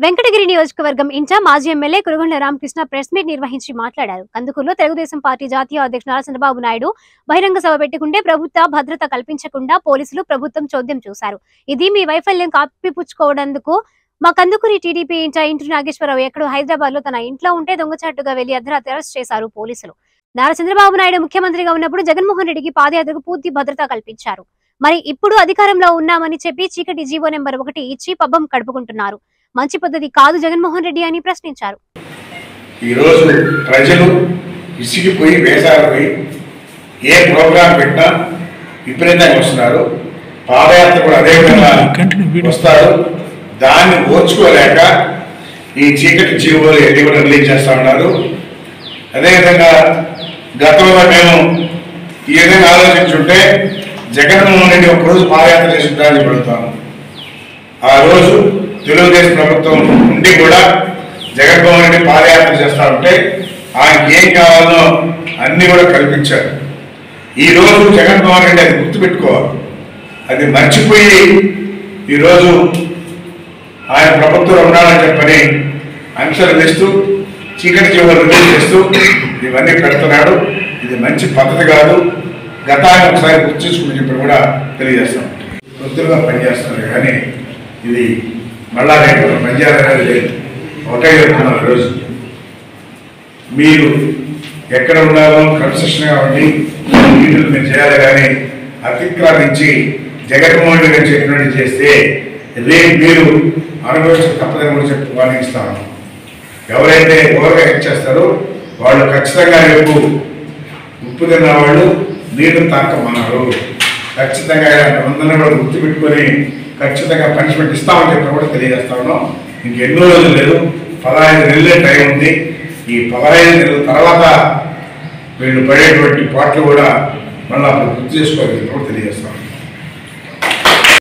వెంకటగిరి నియోజకవర్గం ఇన్ఛార్జ్ మాజీ MLA Kurugonda Ramakrishna press meet నిర్వహించి మాట్లాడారు కందుకూరులో తెలుగుదేశం పార్టీ జాతీయ అధ్యక్షుడు నారా చంద్రబాబు నాయుడు బహిరంగ సభ పెట్టుకుంటే ప్రభుత్వ భద్రత కల్పించకుండా పోలీసులు ప్రభుత్వం చోద్యం చూశారు ఇది మీ వైఫల్యం కాపిపుచ్చుకోవడందుకు మా కందుకూరి టీడీపీ ఇన్ఛార్జ్ ఇంటి నాగేశ్వరరావు ఎక్కడో హైదరాబాద్ లో తన ఇంట్లో ఉంటే దొంగచాటుగా వెళ్లి అర్ధరాత్రి అరెస్ట్ చేశారు పోలీసులు నారా చంద్రబాబు నాయుడు ముఖ్యమంత్రిగా ఉన్నప్పుడు జగన్మోహన్ రెడ్డికి పాదయాత్రకు పూర్తి భద్రత కల్పించారు మరి ఇప్పుడు అధికారంలో ఉన్నామని చెప్పి చీకటి జీవో నెంబర్ ఒకటి ఇచ్చి పబ్బం గడుపుకుంటున్నారు మంచి పద్ధతి కాదు జగన్మోహన్ రెడ్డి అని ప్రశ్నించారు ఈరోజు ప్రజలు విసిగిపోయి వేసారిపోయి ఏ ప్రోగ్రాం పెట్టినా విపరీతంగా వస్తున్నారు పాదయాత్ర కూడా అదే విధంగా వస్తారు దాన్ని ఓర్చుకోలేక ఈ చీకటి జీవోలు ఎన్ని కూడా రిలీజ్ చేస్తా ఉన్నారు అదేవిధంగా గతంలో మేము ఈ విధంగా ఆలోచించుంటే జగన్మోహన్ రెడ్డి ఒక రోజు పాదయాత్ర చేస్తుంటారని పెడతాము ఆ రోజు తెలుగుదేశం ప్రభుత్వం నుండి కూడా జగన్మోహన్ రెడ్డి పాదయాత్ర చేస్తా ఉంటే ఆయనకి ఏం కావాలో అన్ని కూడా కల్పించారు ఈ రోజు జగన్మోహన్ రెడ్డి అది గుర్తుపెట్టుకోవాలి అది మర్చిపోయి ఈరోజు ఆయన ప్రభుత్వంలో ఉన్నాడని చెప్పని ఆంక్షలు వేస్తూ చీకటి జీవులు రిలీజ్ చేస్తూ ఇవన్నీ పెడుతున్నాడు ఇది మంచి పద్ధతి కాదు గతాన్ని ఒకసారి గుర్తు చేసుకుని చెప్పి కూడా తెలియజేస్తాం వృత్తులుగా పనిచేస్తున్నారు కానీ ఇది మళ్ళా నేను పనిచేయాలనేది లేదు ఒకటే చెప్తున్నాను ఈరోజు మీరు ఎక్కడ ఉన్నారో కన్స్ట్రక్షన్గా ఉండి వీటిని మీరు చేయాలి కానీ అతిక్రమించి జగన్మోహన్ రెడ్డి గారు చెప్పినట్టు చేస్తే రేపు మీరు అనుభవించిన తప్పదని కూడా చెప్పి వర్ణిస్తాను ఎవరైతే ఓవర్గా హెక్ చేస్తారో వాళ్ళు ఖచ్చితంగా రేపు ఉప్పు తిన్న వాళ్ళు నీరు తాకమన్నారు ఖచ్చితంగా ఇలాంటి అందరినీ కూడా గుర్తుపెట్టుకొని ఖచ్చితంగా పనిష్మెంట్ ఇస్తామని చెప్పి కూడా తెలియజేస్తా ఉన్నాం ఇంకెన్నో రోజులు లేదు పదహైదు నెలలే టైం ఉంది ఈ పదహైదు నెలల తర్వాత వీళ్ళు పడేటువంటి పాటలు కూడా మళ్ళీ అప్పుడు గుర్తు చేసుకోవాలి కూడా తెలియజేస్తాం